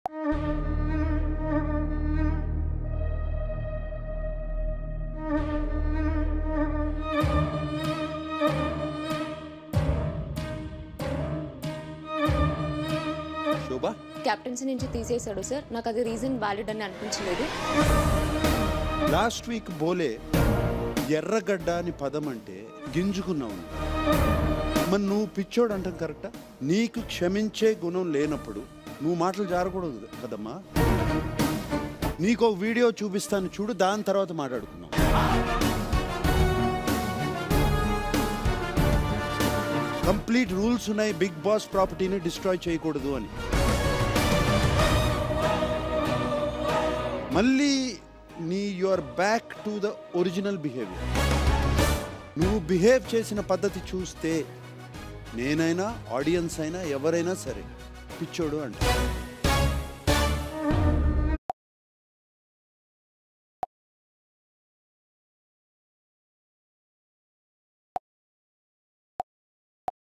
శోభ captaincy నుంచి తీసేశాడు sir నాకు అది రీజన్ వ్యాలిడ్ అని అనిపించలేదు లాస్ట్ వీక్ బోలే ఎర్రగడ్డ అని పదం అంటే గింజుకున్నావు నువ్వు. మరి నువ్వు పిచ్చోడు అంటాం కరెక్టా నీకు క్షమించే గుణం లేనప్పుడు నువ్వు మాటలు జారకూడదు కదమ్మా నీకు ఒక వీడియో చూపిస్తాను చూడు దాని తర్వాత మాట్లాడుకుందాం కంప్లీట్ రూల్స్ ఉన్నాయి బిగ్ బాస్ ప్రాపర్టీని డిస్ట్రాయ్ చేయకూడదు అని మళ్ళీ నీ your back to the original behaviour నువ్వు బిహేవ్ చేసిన పద్ధతి చూస్తే నేనైనా ఆడియన్స్ అయినా ఎవరైనా సరే పిచ్చోడు అంట